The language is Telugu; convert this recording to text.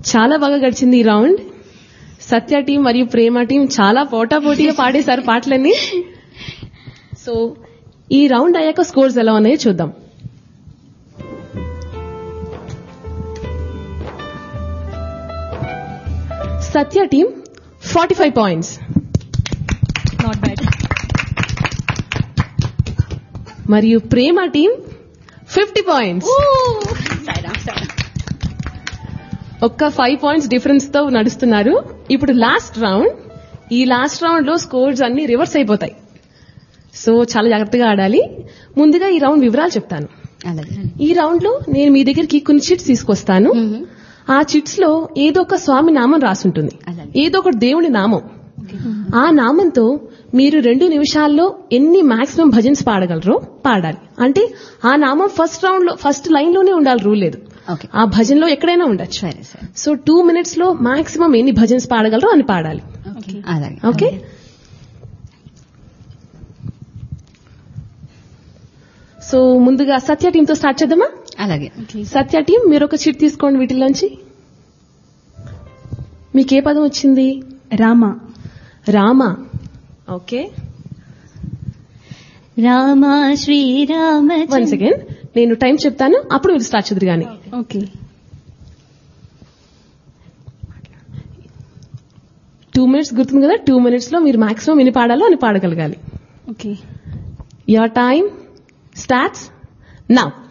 చాలా బాగా గడిచింది ఈ రౌండ్ సత్య టీం మరియు ప్రేమ టీం చాలా పోటాపోటీగా పాడేశారు పాటలన్నీ సో ఈ రౌండ్ అయ్యాక స్కోర్స్ ఎలా ఉన్నాయో చూద్దాం Satya team forty five points not bad మరియు ప్రేమ టీం ఫిఫ్టీ పాయింట్స్ ఒక్క ఫైవ్ పాయింట్స్ డిఫరెన్స్ తో నడుస్తున్నారు ఇప్పుడు లాస్ట్ రౌండ్ ఈ లాస్ట్ రౌండ్ లో స్కోర్స్ అన్ని రివర్స్ అయిపోతాయి సో చాలా జాగ్రత్తగా ఆడాలి ముందుగా ఈ రౌండ్ వివరాలు చెప్తాను అలాగే ఈ రౌండ్ లో నేను మీ దగ్గరికి కొన్ని చిట్స్ తీసుకొస్తాను ఆ చిట్స్ లో ఏదో ఒక స్వామి నామం రాసుంటుంది అలాగే. ఏదో ఒక దేవుడి నామం ఆ నామంతో మీరు రెండు నిమిషాల్లో ఎన్ని మాక్సిమం భజన్స్ పాడగలరో పాడాలి అంటే ఆ నామం ఫస్ట్ రౌండ్ లో ఫస్ట్ లైన్ లోనే ఉండాలి రూల్ లేదు ఓకే ఆ భజనలో ఎక్కడైనా ఉండొచ్చు సరే సరే సో టూ మినిట్స్ లో మాక్సిమం ఎన్ని భజన్స్ పాడగలరో అని పాడాలి అలాగే ఓకే సో ముందుగా సత్య టీమ్ తో స్టార్ట్ చేద్దామా అలాగే సత్య టీం మీరు ఒక చిట్ తీసుకోండి వీటిలోంచి మీకు ఏ పదం వచ్చింది Rama Rama okay Rama Srirama one second నేను టైం చెప్తాను అప్పుడు మీరు స్టార్ట్ చేద్దరు గాని ఓకే టూ మినిట్స్ గుర్తుంది కదా టూ మినిట్స్ లో మీరు మాక్సిమం ఎన్ని పాడాలో అని పాడగలగాలి okay your time starts now